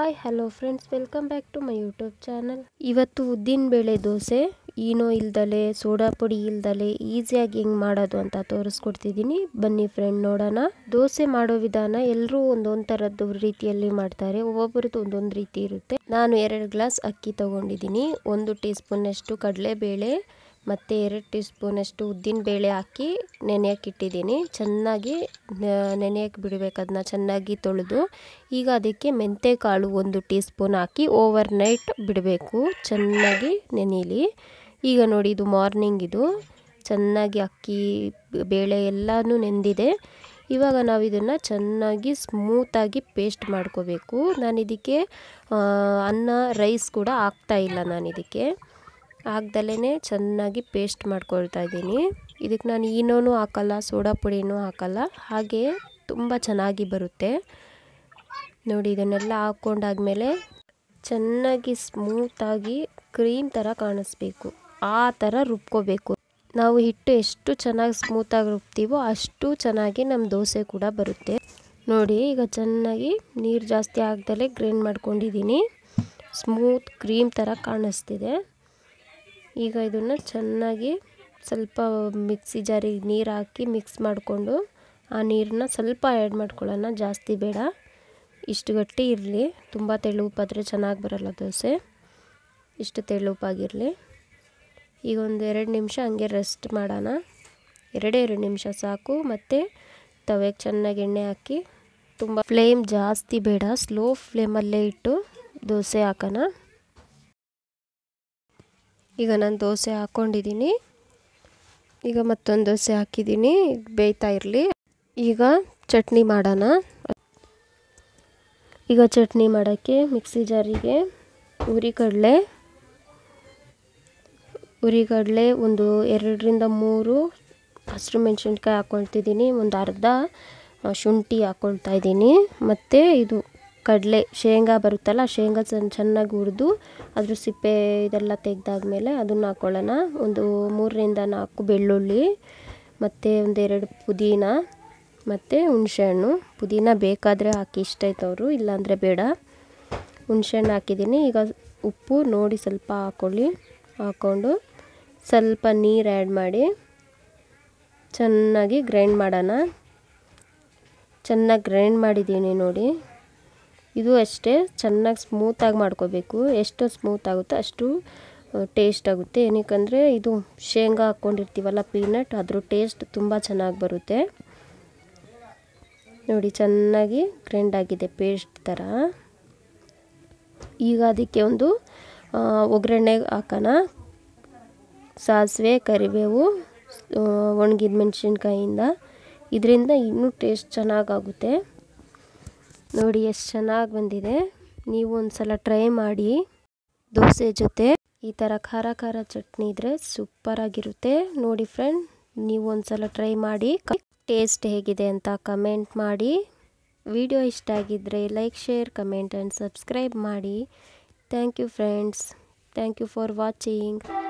hi hello friends welcome back to my YouTube channel ಇವತ್ತು ಉದ್ದಿನ ಬೇಳೆ ದೋಸೆ ಈನೋ ಇಲ್ದಲೆ ಸೋಡಾ ಪುಡಿ ಇಲ್ದಲೆ ಈಸಿಯಾಗಿ ಹೆಂಗೆ ಮಾಡೋದು ಅಂತ ತೋರಿಸ್ಕೊಡ್ತಿದ್ದೀನಿ ಬನ್ನಿ ಫ್ರೆಂಡ್ ನೋಡೋಣ ದೋಸೆ ಮಾಡೋ ವಿಧಾನ ಎಲ್ಲರೂ ಒಂದೊಂದು ಥರದ್ದು ರೀತಿಯಲ್ಲಿ ಮಾಡ್ತಾರೆ ಒಬ್ಬೊಬ್ಬರದ್ದು ಒಂದೊಂದು ರೀತಿ ಇರುತ್ತೆ ನಾನು ಎರಡು ಗ್ಲಾಸ್ ಅಕ್ಕಿ ತಗೊಂಡಿದ್ದೀನಿ ಒಂದು ಟೀ ಸ್ಪೂನಷ್ಟು ಕಡಲೆಬೇಳೆ ಮತ್ತು ಎರಡು ಟೀ ಸ್ಪೂನಷ್ಟು ಉದ್ದಿನ ಬೇಳೆ ಹಾಕಿ ನೆನೆಯಕ್ಕೆ ಇಟ್ಟಿದ್ದೀನಿ ಚೆನ್ನಾಗಿ ನೆನೆಯಕ್ಕೆ ಬಿಡಬೇಕು ಅದನ್ನ ಚೆನ್ನಾಗಿ ತೊಳೆದು ಈಗ ಅದಕ್ಕೆ ಮೆಂತೆಕಾಳು ಒಂದು ಟೀ ಸ್ಪೂನ್ ಹಾಕಿ ಓವರ್ ನೈಟ್ ಬಿಡಬೇಕು ಚೆನ್ನಾಗಿ ನೆನೀಲಿ ಈಗ ನೋಡಿ ಇದು ಮಾರ್ನಿಂಗ್ ಇದು ಚೆನ್ನಾಗಿ ಅಕ್ಕಿ ಬೇಳೆ ಎಲ್ಲನೂ ನೆಂದಿದೆ ಇವಾಗ ನಾವು ಇದನ್ನು ಚೆನ್ನಾಗಿ ಸ್ಮೂತಾಗಿ ಪೇಸ್ಟ್ ಮಾಡ್ಕೋಬೇಕು ನಾನು ಇದಕ್ಕೆ ಅನ್ನ ರೈಸ್ ಕೂಡ ಹಾಕ್ತಾ ಇಲ್ಲ ನಾನು ಇದಕ್ಕೆ ಹಾಕ್ದಲೇ ಚೆನ್ನಾಗಿ ಪೇಸ್ಟ್ ಮಾಡ್ಕೊಳ್ತಾ ಇದ್ದೀನಿ ಇದಕ್ಕೆ ನಾನು ಈನೋನು ಹಾಕಲ್ಲ ಸೋಡಾ ಪುಡಿನೂ ಹಾಕಲ್ಲ ಹಾಗೆ ತುಂಬ ಚೆನ್ನಾಗಿ ಬರುತ್ತೆ ನೋಡಿ ಇದನ್ನೆಲ್ಲ ಹಾಕ್ಕೊಂಡಾದ್ಮೇಲೆ ಚೆನ್ನಾಗಿ ಸ್ಮೂತಾಗಿ ಕ್ರೀಮ್ ಥರ ಕಾಣಿಸ್ಬೇಕು ಆ ಥರ ರುಬ್ಕೋಬೇಕು ನಾವು ಹಿಟ್ಟು ಎಷ್ಟು ಚೆನ್ನಾಗಿ ಸ್ಮೂತಾಗಿ ರುಬ್ತೀವೋ ಅಷ್ಟು ಚೆನ್ನಾಗಿ ನಮ್ಮ ದೋಸೆ ಕೂಡ ಬರುತ್ತೆ ನೋಡಿ ಈಗ ಚೆನ್ನಾಗಿ ನೀರು ಜಾಸ್ತಿ ಆಗ್ದಲೇ ಗ್ರೈಂಡ್ ಮಾಡ್ಕೊಂಡಿದ್ದೀನಿ ಸ್ಮೂತ್ ಕ್ರೀಮ್ ಥರ ಕಾಣಿಸ್ತಿದೆ ಈಗ ಇದನ್ನು ಚೆನ್ನಾಗಿ ಸ್ವಲ್ಪ ಮಿಕ್ಸಿ ಜಾರಿಗೆ ನೀರು ಹಾಕಿ ಮಿಕ್ಸ್ ಮಾಡಿಕೊಂಡು ಆ ನೀರನ್ನ ಸ್ವಲ್ಪ ಆ್ಯಡ್ ಮಾಡ್ಕೊಳ್ಳೋಣ ಜಾಸ್ತಿ ಬೇಡ ಇಷ್ಟು ಗಟ್ಟಿ ಇರಲಿ ತುಂಬ ತೆಳುಪಾದರೆ ಚೆನ್ನಾಗಿ ಬರೋಲ್ಲ ದೋಸೆ ಇಷ್ಟು ತೆಳುಪಾಗಿರಲಿ ಈಗ ಒಂದು ಎರಡು ನಿಮಿಷ ಹಂಗೆ ರೆಸ್ಟ್ ಮಾಡೋಣ ಎರಡೇ ಎರಡು ನಿಮಿಷ ಸಾಕು ಮತ್ತು ತವೆಗೆ ಚೆನ್ನಾಗಿ ಎಣ್ಣೆ ಹಾಕಿ ತುಂಬ ಫ್ಲೇಮ್ ಜಾಸ್ತಿ ಬೇಡ ಸ್ಲೋ ಫ್ಲೇಮಲ್ಲೇ ಇಟ್ಟು ದೋಸೆ ಹಾಕೋಣ ಈಗ ನಾನು ದೋಸೆ ಹಾಕ್ಕೊಂಡಿದ್ದೀನಿ ಈಗ ಮತ್ತೊಂದು ದೋಸೆ ಹಾಕಿದ್ದೀನಿ ಬೇಯ್ತಾ ಇರಲಿ ಈಗ ಚಟ್ನಿ ಮಾಡೋಣ ಈಗ ಚಟ್ನಿ ಮಾಡೋಕ್ಕೆ ಮಿಕ್ಸಿ ಜಾರಿಗೆ ಉರಿಕಡಲೆ ಉರಿಗಡಲೆ ಒಂದು ಎರಡರಿಂದ ಮೂರು ಹಸಿರು ಮೆಣಸಿನ್ಕಾಯಿ ಹಾಕ್ಕೊಳ್ತಿದ್ದೀನಿ ಒಂದು ಅರ್ಧ ಶುಂಠಿ ಹಾಕ್ಕೊಳ್ತಾ ಇದ್ದೀನಿ ಮತ್ತು ಇದು ಕಡಲೆ ಶೇಂಗಾ ಬರುತ್ತಲ್ಲ ಶೇಂಗಾ ಚೆನ್ನ ಚೆನ್ನಾಗಿ ಹುರಿದು ಅದ್ರ ಸಿಪ್ಪೆ ಇದೆಲ್ಲ ತೆಗೆದಾದ್ಮೇಲೆ ಅದನ್ನು ಹಾಕ್ಕೊಳ್ಳೋಣ ಒಂದು ಮೂರರಿಂದ ನಾಲ್ಕು ಬೆಳ್ಳುಳ್ಳಿ ಮತ್ತು ಒಂದೆರಡು ಪುದೀನ ಮತ್ತು ಹುಣಸೆಹಣ್ಣು ಪುದೀನ ಬೇಕಾದರೆ ಹಾಕಿ ಇಷ್ಟ ಆಯ್ತವರು ಇಲ್ಲಾಂದರೆ ಬೇಡ ಹುಣಸೆಹಣ್ಣು ಹಾಕಿದ್ದೀನಿ ಈಗ ಉಪ್ಪು ನೋಡಿ ಸ್ವಲ್ಪ ಹಾಕ್ಕೊಳ್ಳಿ ಹಾಕ್ಕೊಂಡು ಸ್ವಲ್ಪ ನೀರು ಆ್ಯಡ್ ಮಾಡಿ ಚೆನ್ನಾಗಿ ಗ್ರೈಂಡ್ ಮಾಡೋಣ ಚೆನ್ನಾಗಿ ಗ್ರೈಂಡ್ ಮಾಡಿದ್ದೀನಿ ನೋಡಿ ಇದು ಅಷ್ಟೇ ಚೆನ್ನಾಗಿ ಸ್ಮೂತಾಗಿ ಮಾಡ್ಕೋಬೇಕು ಎಷ್ಟು ಸ್ಮೂತ್ ಆಗುತ್ತೋ ಅಷ್ಟು ಟೇಸ್ಟ್ ಆಗುತ್ತೆ ಏನಕ್ಕಂದರೆ ಇದು ಶೇಂಗಾ ಹಾಕ್ಕೊಂಡಿರ್ತೀವಲ್ಲ ಪೀನಟ್ ಅದ್ರ ಟೇಸ್ಟ್ ತುಂಬ ಚೆನ್ನಾಗಿ ಬರುತ್ತೆ ನೋಡಿ ಚೆನ್ನಾಗಿ ಗ್ರೈಂಡ್ ಆಗಿದೆ ಪೇಸ್ಟ್ ಥರ ಈಗ ಅದಕ್ಕೆ ಒಂದು ಒಗ್ಗರಣೆ ಹಾಕೋಣ ಸಾಸಿವೆ ಕರಿಬೇವು ಒಣಗಿದ ಮೆಣಸಿನ್ಕಾಯಿಂದ ಇದರಿಂದ ಇನ್ನೂ ಟೇಸ್ಟ್ ಚೆನ್ನಾಗಾಗುತ್ತೆ ನೋಡಿ ಎಷ್ಟು ಚೆನ್ನಾಗಿ ಬಂದಿದೆ ನೀವು ಒಂದು ಸಲ ಟ್ರೈ ಮಾಡಿ ದೋಸೆ ಜೊತೆ ಈ ಥರ ಖಾರ ಖಾರ ಚಟ್ನಿ ಇದ್ದರೆ ಸೂಪರಾಗಿರುತ್ತೆ ನೋಡಿ ಫ್ರೆಂಡ್ ನೀವು ಒಂದು ಸಲ ಟ್ರೈ ಮಾಡಿ ಟೇಸ್ಟ್ ಹೇಗಿದೆ ಅಂತ ಕಮೆಂಟ್ ಮಾಡಿ ವಿಡಿಯೋ ಇಷ್ಟ ಆಗಿದ್ದರೆ like share comment and subscribe ಮಾಡಿ thank you friends thank you for watching